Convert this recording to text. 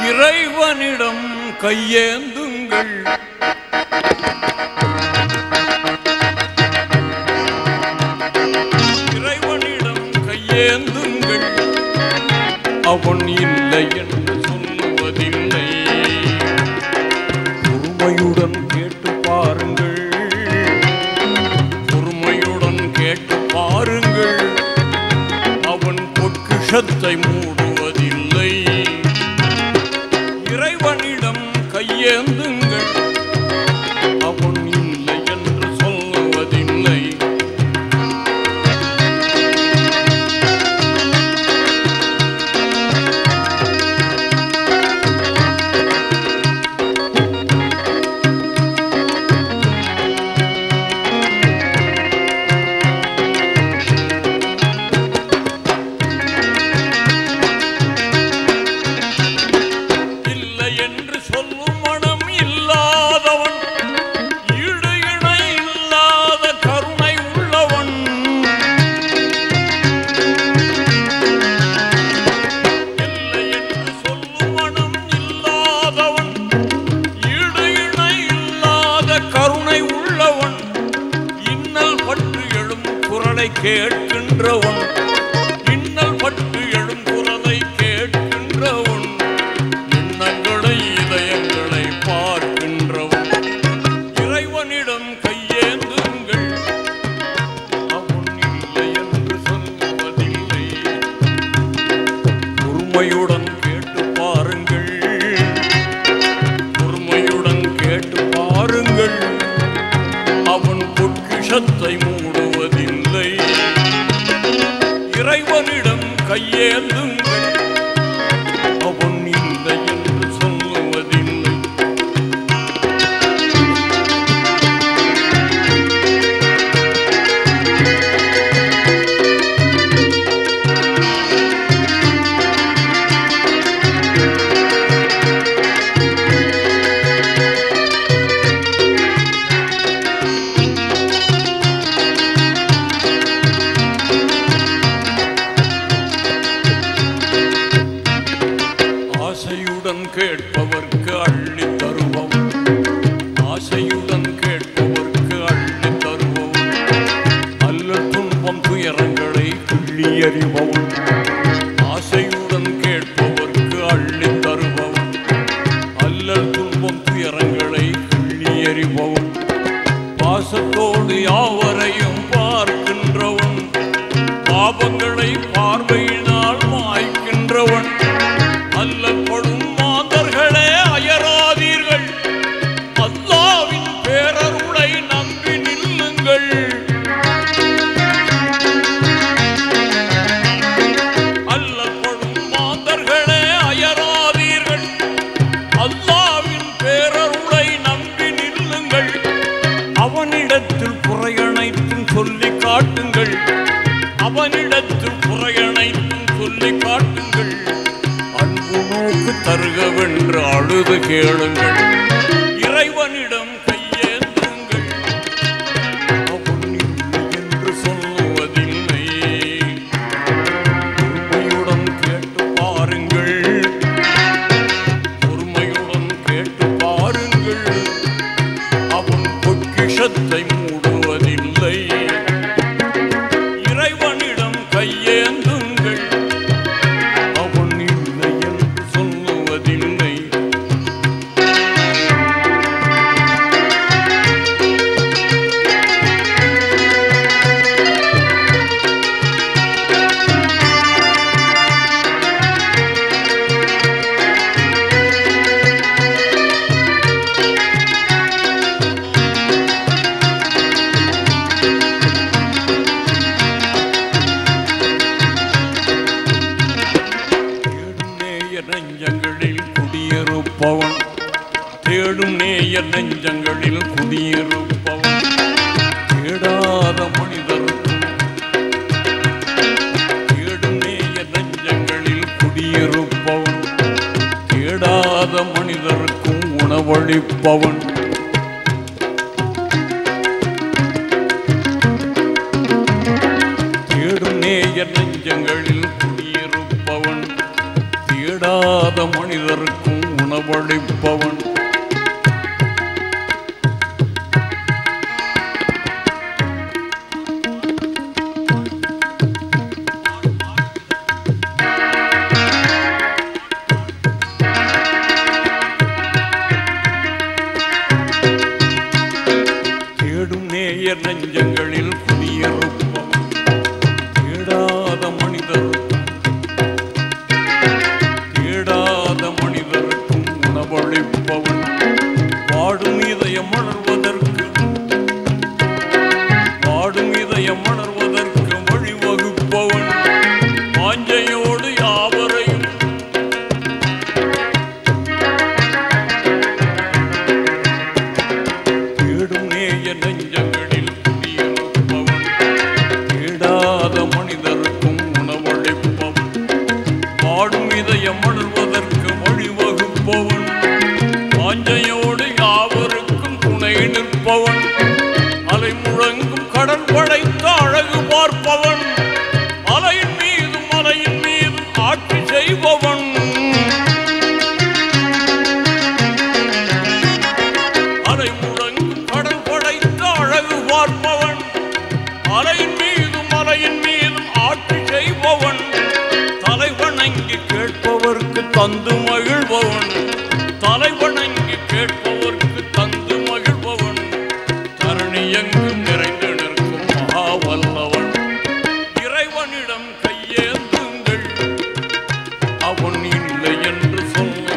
இறைவனிடம் கையேந்துங்கள் இறைவனிடம் கையேந்துங்கள் அவன் இல்லை என்று சொல்லுவதில்லை பொறுமையுடன் கேட்டு பாருங்கள் பொறுமையுடன் கேட்டு பாருங்கள் அவன் பொற்கிஷத்தை மூடுவதில்லை இறைவனிடம் கையேந்துங்கள் அவன் இல்லை என்று சொல்லுவதில்லை இல்லை என்று சொல்லும் மனம் இல்லாதவன் ஈடு இணை இல்லாத கருணை உள்ளவன் இல்லை என்று சொல்லும் மனம் இல்லாதவன் ஈடு இணை இல்லாத கருணை உள்ளவன் இன்னல் பட்டு எழும் குரலை கேட்கின்றவன் இன்னல் பட்டு எழும் குரலை கேட்கின்றவன் எண்ணங்களை இதயங்களை பார்க்கின்றவன் இறைவனிடம் கையேந்துங்கள் அவன் இல்லை என்று சொல்வதில்லை பொறுமையுடன் கேட்டு பாருங்கள் பொறுமையுடன் கேட்டு பாருங்கள் அவன் பொற்கிஷத்தை மூடுவதில்லை இறைவனிடம் கையேந்துங்கள் அவன் இல்லை என்று சொல்லுவதில்லை ஆசையுடன் கேட்பவர்க்கு அள்ளி தருபவன் ஆசையுடன் கேட்பவர்க்கு அள்ளி தருபவன் அல்ல துன்பம் துயரங்களை கிள்ளி எறிபவன் ஆசையுடன் கேட்பவர்க்கு அள்ளி தருபவன் அல்லல் துன்பம் துயரங்களை கிள்ளி எறிபவன் பாசத்தோடு யாவரையும் பார்க்கின்றவன் பாபங்களை பார்வையினால் மாய்க்கின்றவன் அல்லப்படும் மாந்தர்களே அயராதீர்கள் அல்லாவின் பேரருளை நம்பி நில்லுங்கள் அல்லப்படும் மாந்தர்களே அயராதீர்கள் அல்லாவின் பேரருளை நம்பி நில்லுங்கள் அவனிடத்தில் குறையனைத்தும் சொல்லி காட்டுங்கள் அவனிடத்தில் குறையனைத்தும் சொல்லி காட்டுங்கள் அன்பு நோக்கு தருகவென்று அழுது கேளுங்கள் இறைவனிடம் கையேந்துங்கள் அவன் இல்லை என்று சொல்லுவதில்லை பொறுமையுடன் கேட்டு பாருங்கள் பொறுமையுடன் கேட்டு பாருங்கள் அவன் பொக்கிஷத்தை மூடுவதில்லை இறைவனிடம் கையேந்துங்கள் அவன் இல்லை என்று சொல்லுவதில்லை தேடும் நேய நெஞ்சங்களில் குடியிருப்பவன் தேடும் நேய நெஞ்சங்களில் குடியிருப்பவன் தேடாத மனிதருக்கும் தேடும் நேய நெஞ்சங்களில் குடியிருப்பவன் தேடாத மனிதருக்கும் உணவளிப்பவன் தேடும் நேய நெஞ்சங்களில் குடியிருப்பவன் தேட தேடாத மனிதருக்கும் உணவளிப்பவன் தேடும் நேயர் நெஞ்சங்களில் குடியிருப்பவன் தேடாத மனிதருக்கும் தேடாத மனிதருக்கும் உணவளிப்பவன் வாடும் இதயம் மலர்வதற்கு வாடும் இதயம் மலர்வதற்கு வழிவகுப்பவன் வாஞ்சையோடு யாவரையும் தேடும் நேய நெஞ்சங்களில் குடியிருப்பவன் தேடாத மனிதருக்கும் உணவளிப்பவன் பாடும் இதயம் மலர்வதற்கு வழிவகுப்பவன் வாஞ்சையோடு யாவருக்கும் துணை நிற்பவன் அலை முழங்கும் கடல் படைத்த அழகு பார்ப்பவன் அலையின் மீதும் மலையின் மீதும் ஆட்சி செய்பவன் அலை முழங்கும் கடல் படைத்த அழகு பார்ப்பவன் அலையின் மீதும் மலையின் மீதும் ஆட்சி செய்பவன் தலை வணங்கி கேட்பவர்க்கு தந்து மகிழ்பவன் தலை வணங்கி கேட்பவர்க்கு தந்து மகிழ்பவன் தரணி எங்கும் நிறைந்து நிற்கும் மகாவல்லவன் இறைவனிடம் கையேந்துங்கள் அவன் இல்லை என்று சொல்ல